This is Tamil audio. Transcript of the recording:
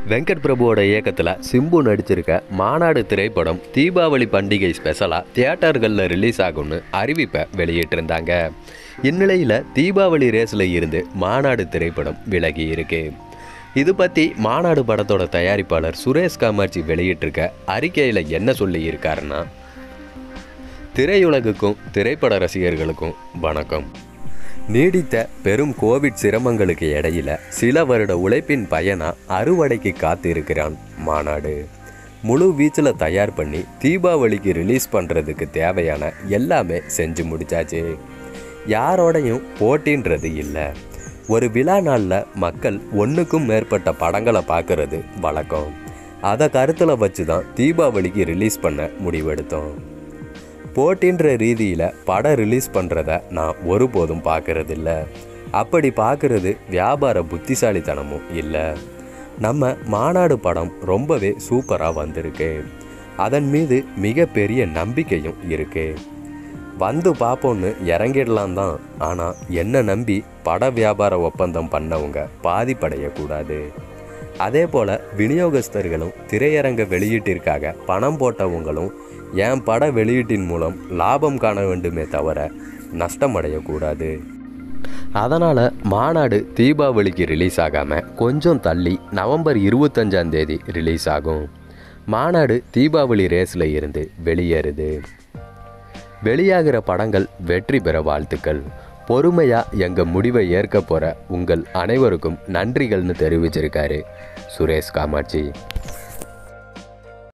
வெங்கட் பிரபுவோட இயக்கத்தில் சிம்பு நடிச்சிருக்க மாநாடு திரைப்படம் தீபாவளி பண்டிகை ஸ்பெஷலாக தியேட்டர்களில் ரிலீஸ் ஆகும்னு அறிவிப்பை வெளியிட்டிருந்தாங்க இந்நிலையில் தீபாவளி ரேஸில் இருந்து மாநாடு திரைப்படம் விலகி இருக்கு இது பற்றி மாநாடு படத்தோட தயாரிப்பாளர் சுரேஷ் காமாட்சி வெளியிட்டிருக்க அறிக்கையில் என்ன சொல்லி இருக்காருன்னா திரையுலகுக்கும் திரைப்பட ரசிகர்களுக்கும் வணக்கம் நீடித்த பெரும் கோவிட் சிரமங்களுக்கு இடையில சில வருட உழைப்பின் பயனா அறுவடைக்கு காத்திருக்கிறான் மாநாடு முழு வீச்சில் தயார் பண்ணி தீபாவளிக்கு ரிலீஸ் பண்ணுறதுக்கு தேவையான எல்லாமே செஞ்சு முடிச்சாச்சு யாரோடையும் போட்டின்றது இல்லை ஒரு விழா நாளில் மக்கள் ஒன்றுக்கும் மேற்பட்ட படங்களை பார்க்கறது வழக்கம் அதை கருத்தில் வச்சு தான் தீபாவளிக்கு ரிலீஸ் பண்ண முடிவெடுத்தோம் போட்டின்ற ரீதியில் படம் ரிலீஸ் பண்ணுறத நான் ஒருபோதும் பார்க்கறதில்ல அப்படி பார்க்கறது வியாபார புத்திசாலித்தனமும் இல்லை நம்ம மாநாடு படம் ரொம்பவே சூப்பராக வந்திருக்கு அதன் மீது மிகப்பெரிய நம்பிக்கையும் இருக்கு வந்து பார்ப்போன்னு இறங்கிடலாம் தான் ஆனால் என்ன நம்பி பட வியாபார ஒப்பந்தம் பண்ணவங்க பாதிப்படையக்கூடாது அதே போல் விநியோகஸ்தர்களும் திரையரங்க வெளியீட்டிற்காக பணம் போட்டவங்களும் என் பட வெளியீட்டின் மூலம் லாபம் காண வேண்டுமே தவிர நஷ்டமடையக்கூடாது அதனால் மாநாடு தீபாவளிக்கு ரிலீஸ் ஆகாமல் கொஞ்சம் தள்ளி நவம்பர் இருபத்தஞ்சாம் தேதி ரிலீஸ் ஆகும் மாநாடு தீபாவளி ரேஸில் இருந்து வெளியேறுது வெளியாகிற படங்கள் வெற்றி பெற வாழ்த்துக்கள் பொறுமையாக எங்கள் முடிவை ஏற்க போகிற உங்கள் அனைவருக்கும் நன்றிகள்னு தெரிவிச்சிருக்காரு சுரேஷ் காமாட்சி